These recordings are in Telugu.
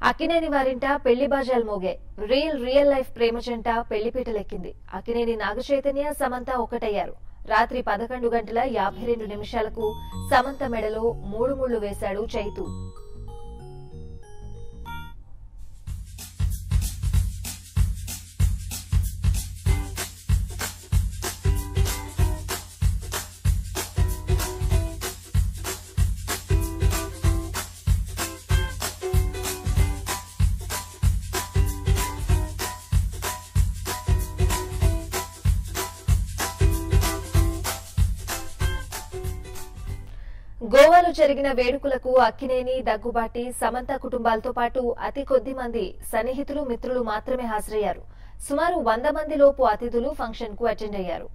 అక్కినేని వారింట పెళ్లి బాజాలు మోగే రియల్ రియల్ లైఫ్ ప్రేమ జంట పెళ్లిపీటలెక్కింది అక్కినేని నాగచైతన్య సమంత ఒకటయ్యారు రాత్రి పదకొండు గంటల యాభై రెండు నిమిషాలకు సమంత మెడలో మూడు ముళ్లు వేశాడు చైతు గోవాలో జరిగిన వేడుకలకు అక్కినేని దగ్గుబాటి సమంత కుటుంబాలతో పాటు అతి కొద్ది మంది సన్నిహితులు మిత్రులు మాత్రమే హాజరయ్యారు సుమారు వంద మంది లోపు అతిథులు ఫంక్షన్ కు అటెండ్ అయ్యారు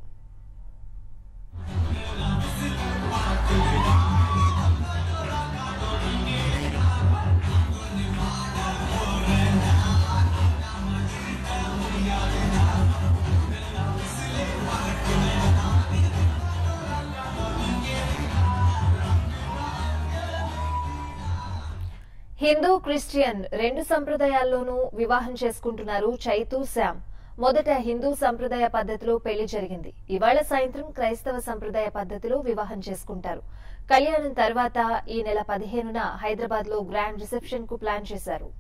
హిందూ క్రిస్టియన్ రెండు సంప్రదాయాల్లోనూ వివాహం చేసుకుంటున్నారు చైతు శ్యామ్ మొదట హిందూ సంప్రదాయ పద్ధతిలో పెళ్లి జరిగింది ఇవాళ సాయంత్రం క్రైస్తవ సంప్రదాయ పద్ధతిలో వివాహం చేసుకుంటారు కళ్యాణం తర్వాత ఈ నెల పదిహేనున హైదరాబాద్ లో గ్రాండ్ రిసెప్షన్ కు ప్లాన్ చేశారు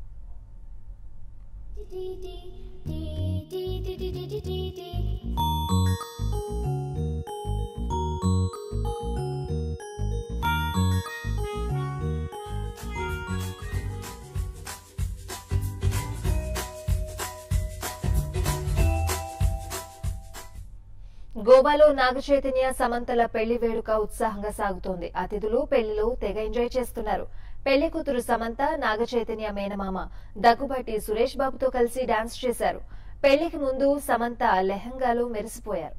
గోవాలో నాగచైతన్య సమంతల పెళ్లి వేడుక ఉత్సాహంగా సాగుతోంది అతిథులు పెళ్లిలో తెగ ఎంజాయ్ చేస్తున్నారు పెళ్లి కూతురు సమంత నాగచైతన్య మేనమామ దగ్గుబాటి సురేష్ బాబుతో కలిసి డాన్స్ చేశారు పెళ్లికి ముందు సమంత లెహంగాలో మెరిసిపోయారు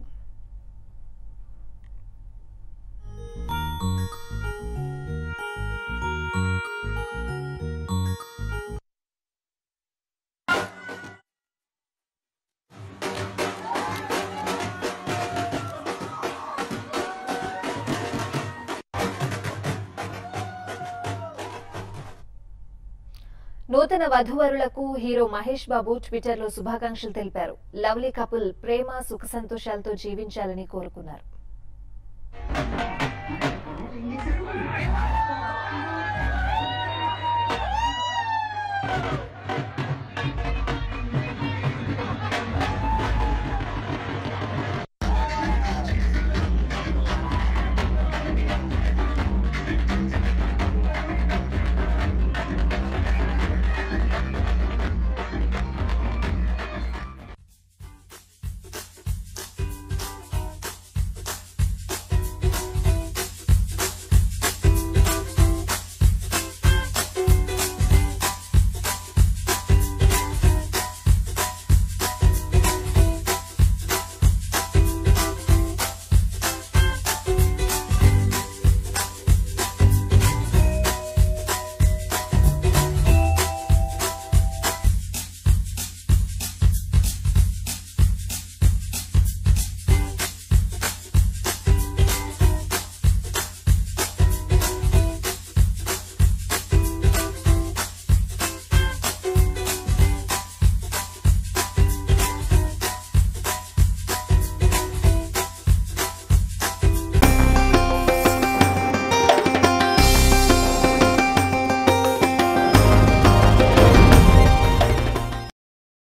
నూతన వధూవరులకు హీరో మహేష్ బాబు ట్విట్టర్ లో శుభాకాంక్షలు తెలిపారు లవ్లీ కపుల్ ప్రేమ సుఖ సంతోషాలతో జీవించాలని కోరుకున్నారు